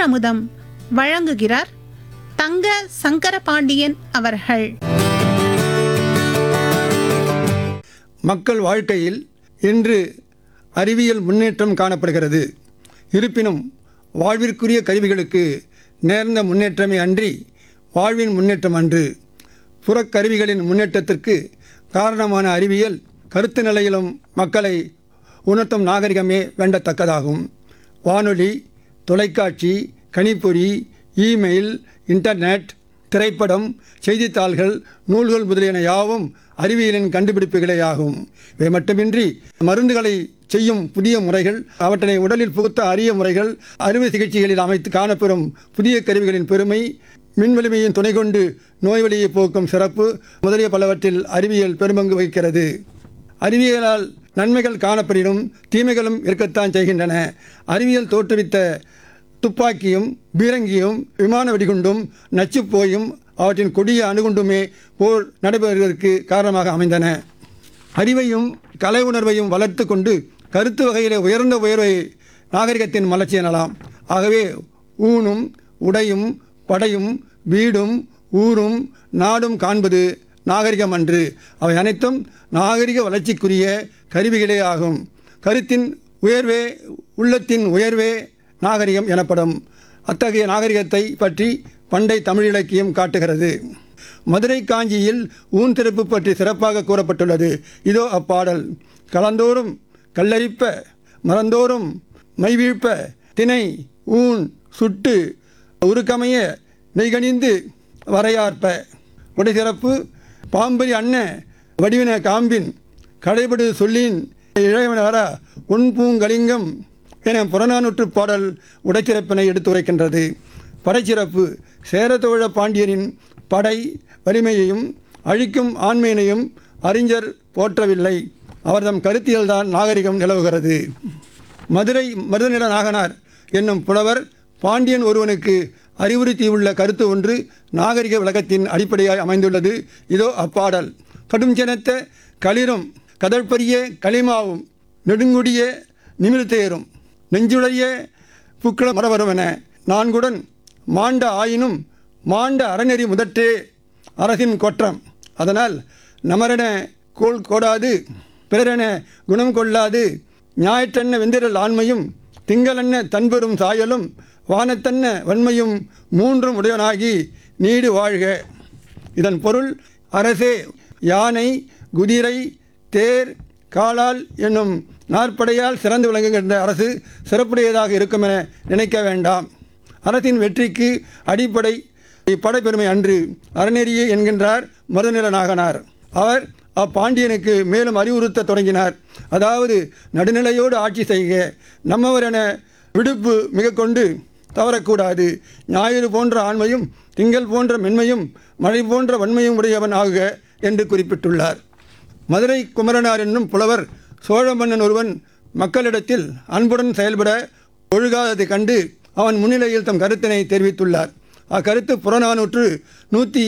தமிழமுதம் வழங்குகிறார் தங்க சங்கரபாண்டியன் அவர்கள் மக்கள் வாழ்க்கையில் இன்று அறிவியல் முன்னேற்றம் காணப்படுகிறது இருப்பினும் வாழ்விற்குரிய கருவிகளுக்கு நேர்ந்த முன்னேற்றமே அன்றி வாழ்வின் முன்னேற்றம் அன்று புறக்கருவிகளின் முன்னேற்றத்திற்கு காரணமான அறிவியல் கருத்து நிலையிலும் மக்களை உணர்த்தும் நாகரிகமே வேண்டத்தக்கதாகும் வானொலி தொலைக்காட்சி கணிப்பொறி இமெயில் இன்டர்நெட் திரைப்படம் செய்தித்தாள்கள் நூல்கள் முதலியன யாவும் அறிவியலின் கண்டுபிடிப்புகளே ஆகும் இவை மட்டுமின்றி மருந்துகளை செய்யும் புதிய முறைகள் அவற்றினை உடலில் புகுத்த அரிய முறைகள் அறுவை சிகிச்சைகளில் அமைத்து காணப்பெறும் புதிய கருவிகளின் பெருமை மின்வலிமையின் துணை கொண்டு நோய் வலியை போக்கும் சிறப்பு முதலிய பலவற்றில் அறிவியல் பெரும்பங்கு வகிக்கிறது அறிவியலால் நன்மைகள் காணப்பெறினும் தீமைகளும் இருக்கத்தான் செய்கின்றன அறிவியல் தோற்றுவித்த துப்பாக்கியும் பீரங்கியும் விமான வெடிகுண்டும் நச்சுப்போயும் அவற்றின் கொடிய அணுகுண்டுமே போர் நடைபெறுவதற்கு காரணமாக அமைந்தன அறிவையும் கலை உணர்வையும் வளர்த்து கொண்டு கருத்து வகையிலே உயர்ந்த உயர்வை நாகரிகத்தின் மலர்ச்சி எனலாம் ஆகவே ஊனும் உடையும் படையும் வீடும் ஊரும் நாடும் காண்பது நாகரிகம் அன்று அவை அனைத்தும் நாகரிக வளர்ச்சிக்குரிய கருவிகளே ஆகும் கருத்தின் உயர்வே உள்ளத்தின் உயர்வே நாகரிகம் எனப்படும் அத்தகைய நாகரிகத்தை பற்றி பண்டை தமிழ் இலக்கியம் காட்டுகிறது மதுரை காஞ்சியில் ஊன் திறப்பு பற்றி சிறப்பாக கூறப்பட்டுள்ளது இதோ அப்பாடல் களந்தோறும் கல்லரிப்ப மறந்தோறும் மைவீழ்ப்ப திணை ஊன் சுட்டு உருக்கமைய நெய்கணிந்து வரையார்ப்ப உடைசிறப்பு பாம்பரி அன்ன வடிவின காம்பின் கடைபடு சொல்லின் இழைவனவர உன் பூங்கலிங்கம் என புறநானூற்று பாடல் உடைச்சிறப்பினை எடுத்துரைக்கின்றது படைச்சிறப்பு சேரத்தோழ பாண்டியரின் படை வலிமையையும் அழிக்கும் ஆண்மையினையும் அறிஞர் போற்றவில்லை அவர்தம் கருத்தியல்தான் நாகரிகம் நிலவுகிறது மதுரை மருதநில நாகனார் என்னும் புலவர் பாண்டியன் ஒருவனுக்கு அறிவுறுத்தியுள்ள கருத்து ஒன்று நாகரிக விளக்கத்தின் அடிப்படையாய் அமைந்துள்ளது இதோ அப்பாடல் கடும் சினத்த களிரும் கதழ்பரிய களிமாவும் நெடுங்குடிய நிமிர்த்தேரும் நெஞ்சுடைய புக்கள மரவருவன நான்குடன் மாண்ட ஆயினும் மாண்ட அறநெறி முதற்றே அரசின் கொற்றம் அதனால் நமரென கோல் கோடாது பிறரென குணம் கொள்ளாது ஞாயிற்றென்ன வெந்திரல் ஆண்மையும் திங்களென்ன தன்பெரும் சாயலும் வானத்தன்ன வன்மையும் மூன்றும் உடையவனாகி நீடு வாழ்க இதன் பொருள் அரசே யானை குதிரை தேர் காலால் என்னும் நாற்படையால் சிறந்து விளங்குகின்ற அரசு சிறப்புடையதாக இருக்கும் என நினைக்க வேண்டாம் அரசின் வெற்றிக்கு அடிப்படை இப்படைப்பெருமை அன்று அறநெறியே என்கின்றார் மருதநில நாகனார் அவர் அப்பாண்டியனுக்கு மேலும் அறிவுறுத்த தொடங்கினார் அதாவது நடுநிலையோடு ஆட்சி செய்க நம்மவர் என விடுப்பு மிக கொண்டு தவறக்கூடாது ஞாயிறு போன்ற ஆண்மையும் திங்கள் போன்ற மென்மையும் மழை போன்ற வன்மையும் உடையவன் ஆகுக என்று குறிப்பிட்டுள்ளார் மதுரை குமரனார் என்னும் புலவர் சோழ மன்னன் ஒருவன் மக்களிடத்தில் அன்புடன் செயல்பட ஒழுகாததை கண்டு அவன் முன்னிலையில் தம் கருத்தினை தெரிவித்துள்ளார் அக்கருத்து புறநானூற்று நூற்றி